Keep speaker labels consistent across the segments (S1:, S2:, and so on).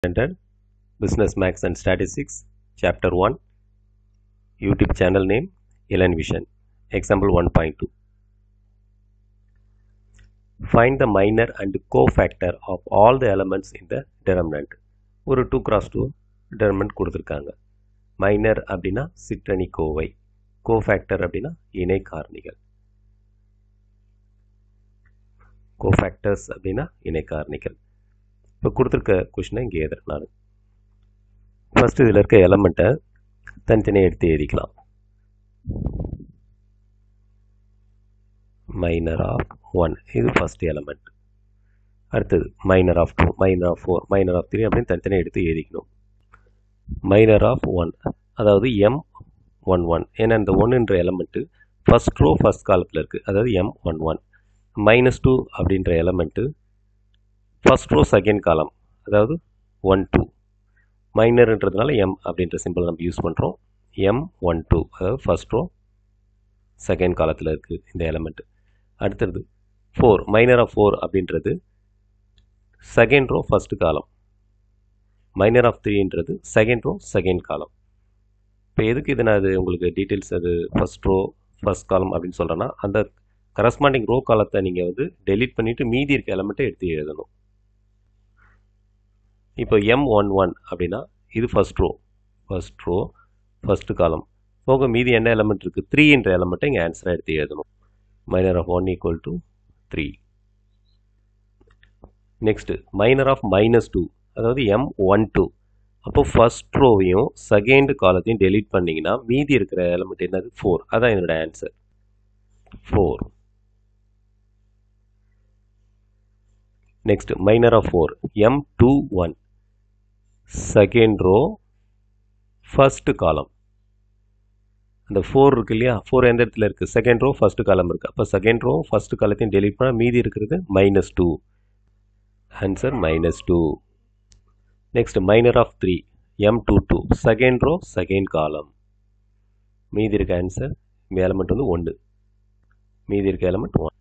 S1: Standard Business Max and Statistics Chapter 1 YouTube channel name Ellen Vision Example 1.2 Find the minor and cofactor of all the elements in the determinant ஒரு two cross two determinant கொடுத்துருக்காங்க minor அப்படின்னா சிற்றணி Kovai cofactor அப்படின்னா இணை காரணிகள் cofactors அப்படின்னா இணை காரணிகள் இப்போ கொடுத்துருக்க கொஷினை இங்கே எழுதுறேன் நான் ஃபஸ்ட்டு இதில் இருக்க எலமெண்ட்டை தனித்தனியாக எடுத்து எழுதிக்கலாம் மைனர் ஆஃப் ஒன் இது ஃபஸ்ட் எலமெண்ட் அடுத்தது minor of two minor of four minor of three அப்படின்னு தனித்தனியாக எடுத்து எழுதிக்கணும் மைனர் ஆஃப் ஒன் அதாவது எம் ஒன் ஒன் ஏன்னா இந்த ஒன்றுன்ற எலமெண்ட்டு ஃபஸ்ட் ரோ ஃபஸ்ட் காலத்தில் இருக்குது அதாவது M one one minus two அப்படின்ற எலமெண்ட்டு ஃபஸ்ட் ரோ செகண்ட் காலம் அதாவது ஒன் டூ மைனர்ன்றதுனால எம் அப்படின்ற சிம்பிள் நம்ம யூஸ் பண்ணுறோம் எம் ஒன் டூ அதாவது ஃபஸ்ட் ரோ செகண்ட் காலத்தில் இருக்குது இந்த எலமெண்ட்டு அடுத்தது ஃபோர் மைனர் ஆஃப் ஃபோர் அப்படின்றது செகண்ட் ரோ ஃபஸ்ட்டு காலம் மைனர் ஆஃப் த்ரீன்றது செகண்ட் ரோ செகண்ட் காலம் இப்போ எதுக்கு இது நான் அது உங்களுக்கு டீட்டெயில்ஸ் அது ஃபஸ்ட் ரோ ஃபஸ்ட் காலம் அப்படின்னு சொல்கிறேன்னா அந்த கரஸ்பாண்டிங் ரோ காலத்தை நீங்கள் வந்து டெலீட் பண்ணிவிட்டு மீதி இருக்க எலமெண்ட்டை எடுத்து எழுதணும் இப்போ எம் ஒன் ஒன் அப்படின்னா இது first row first row first காலம் போக மீதி என்ன எலமெண்ட் இருக்குது த்ரீன்ற எலமெண்ட்டை இங்கே ஆன்சராக எடுத்து எழுதணும் minor of one equal to three next minor of minus two அதாவது எம் ஒன் டூ அப்போ ஃபஸ்ட் ரோவையும் செகண்ட் காலத்தையும் டெலீட் பண்ணிங்கன்னா மீதி இருக்கிற எலமெண்ட் என்னது ஃபோர் அதான் என்னோட answer four next minor of four M two one second row first காலம் அந்த ஃபோர் இருக்கு இல்லையா ஃபோர் எந்த இடத்துல இருக்குது செகண்ட் ரோ ஃபஸ்ட்டு காலம் இருக்குது அப்போ செகண்ட் ரோ ஃபஸ்ட்டு காலத்தையும் டெலீட் பண்ணால் மீதி இருக்கிறது minus two answer minus two next minor of three M two two second row second காலம் மீதி இருக்க ஆன்சர் எலமெண்ட் வந்து ஒன்று மீதி இருக்க எலமெண்ட் ஒன்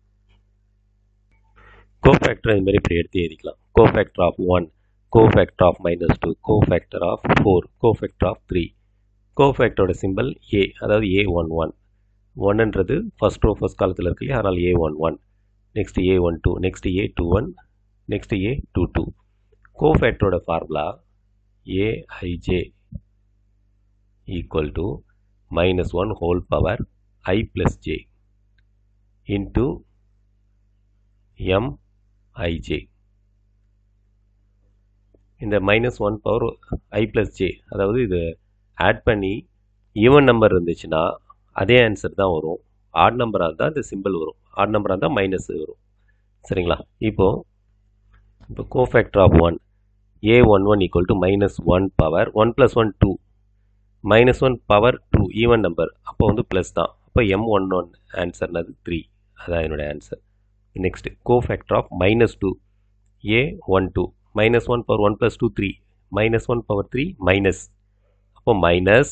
S1: கோஃபேக்டர் இது மாதிரி இப்படி எடுத்து எழுதிக்கலாம் cofactor of one cofactor of minus two cofactor of four cofactor of three கோஃபேக்டரோட சிம்பிள் ஏ அதாவது ஏ ஒன் ஒன் ஒன்னுன்றது ஃபஸ்ட் ரோ ஃபஸ்ட் காலத்தில் இருக்கு இல்லையா அதனால் A one one next A one two next A two one next A two two கோஃபேக்டரோட formula AIJ equal to minus one whole power I plus J into MIJ இந்த minus one power I plus J அதாவது இது add பண்ணி even number இருந்துச்சுன்னா அதே answer தான் வரும் add நம்பராக இருந்தால் இந்த சிம்பிள் வரும் ஆட் நம்பராக இருந்தால் மைனஸ் வரும் சரிங்களா இப்போது இப்போ cofactor of one A one one equal to minus one power one plus one two minus one power two even number அப்போ வந்து ப்ளஸ் தான் அப்போ எம் ஒன் ஒன் ஆன்சர்னது த்ரீ அதான் என்னோடய answer next cofactor of minus two A one two minus one power one plus two three minus one power three minus அப்போ minus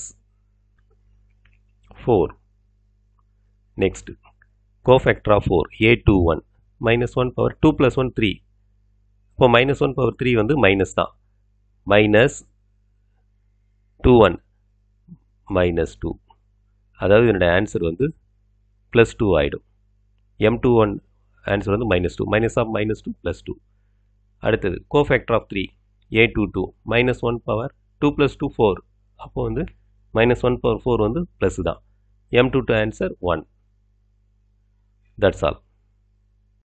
S1: four next cofactor of four A two one minus one power two plus one three இப்போ minus one power three வந்து minus தான் minus two one minus two அதாவது என்னோடய answer வந்து plus two ஆகிடும் M two one answer வந்து minus two minus of minus two plus two அடுத்தது cofactor of three A two two minus one power two plus two four அப்போ வந்து minus one power four வந்து plus தான் M two two answer one that's all